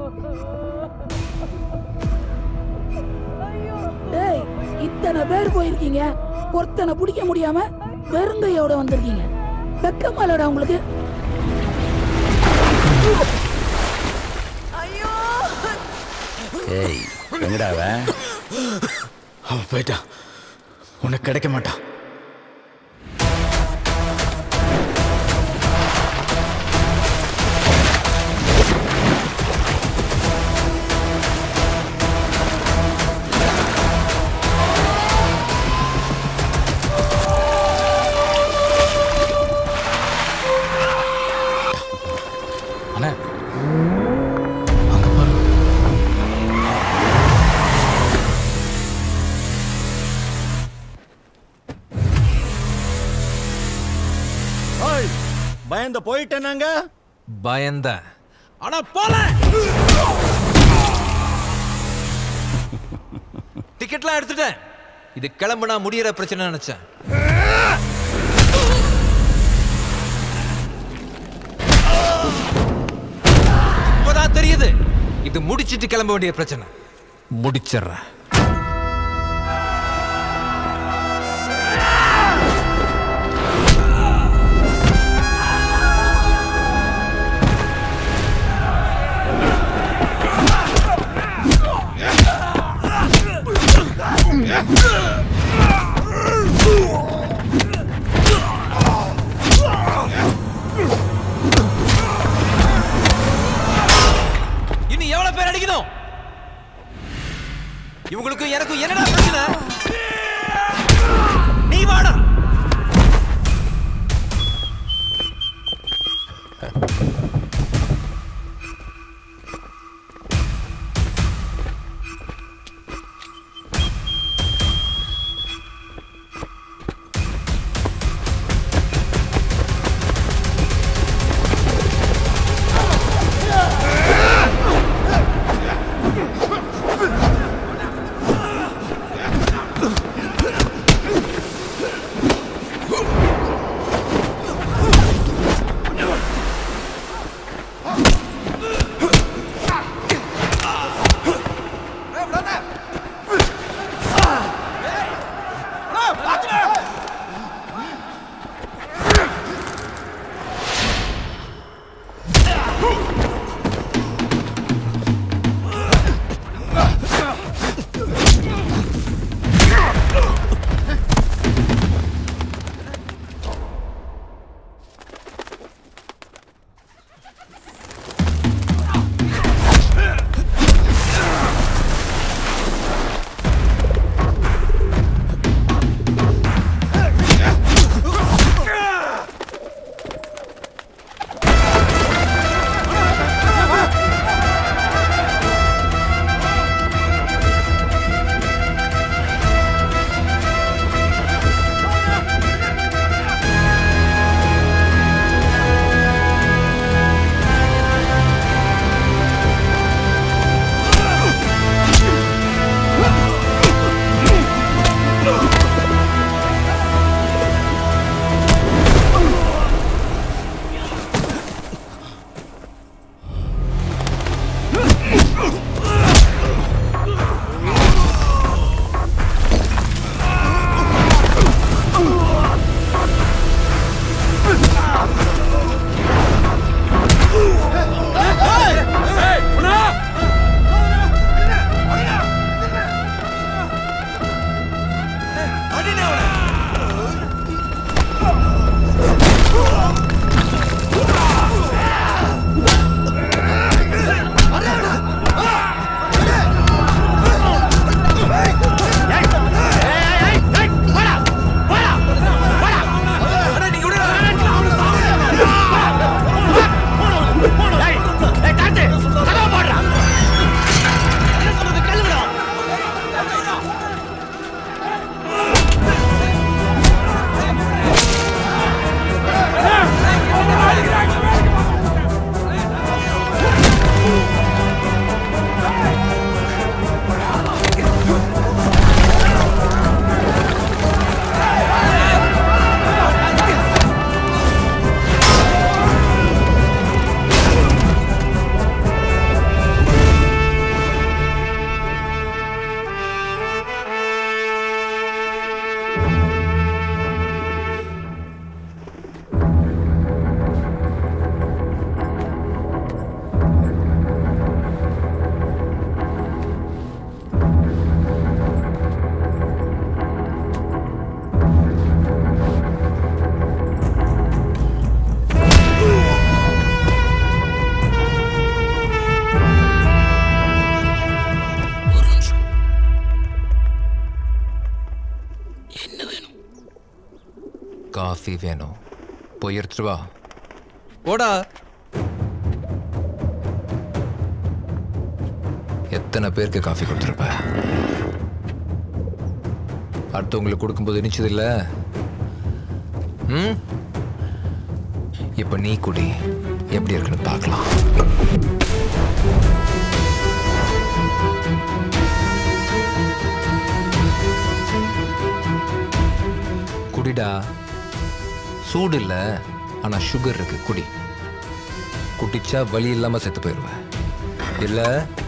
டேய் இத்தனை பேர் போயிருக்கீங்க ஒருத்தனை பிடிக்க முடியாம வெறுங்கையோட வந்திருக்கீங்க வெக்கமாலடா உங்களுக்கு ஏய் எங்கடா அவன் அவன் போயிட்டான் உனக்கு கிடைக்க மாட்டான் அண்ணா அங்க பாரு ஓய் பயந்த போயிட்டேன் நாங்க பயந்தேன் ஆனா போல டிக்கெட்லாம் எடுத்துட்டேன் இது கிளம்புனா முடியற பிரச்சனை நினைச்சேன் இப்பதான் தெரியுது இது முடிச்சிட்டு கிளம்ப வேண்டிய பிரச்சனை முடிச்சிடுறேன் இனி எவ்வளவு பேர் அடிக்கணும் இவங்களுக்கு எனக்கும் என்னடா பிரச்சனை நீ வாடா காஃபி வேணும் போய் எடுத்துட்டு வா போடா எத்தனை பேருக்கு காஃபி கொடுத்துருப்ப அடுத்தவங்களுக்கு கொடுக்கும்போது இனிச்சது இல்ல ம் இப்ப நீ குடி எப்படி இருக்குன்னு பார்க்கலாம் குடிடா சூடு இல்ல ஆனா சுகர் இருக்கு குடி குடிச்சா வலி இல்லாம செத்து போயிடுவேன் இல்ல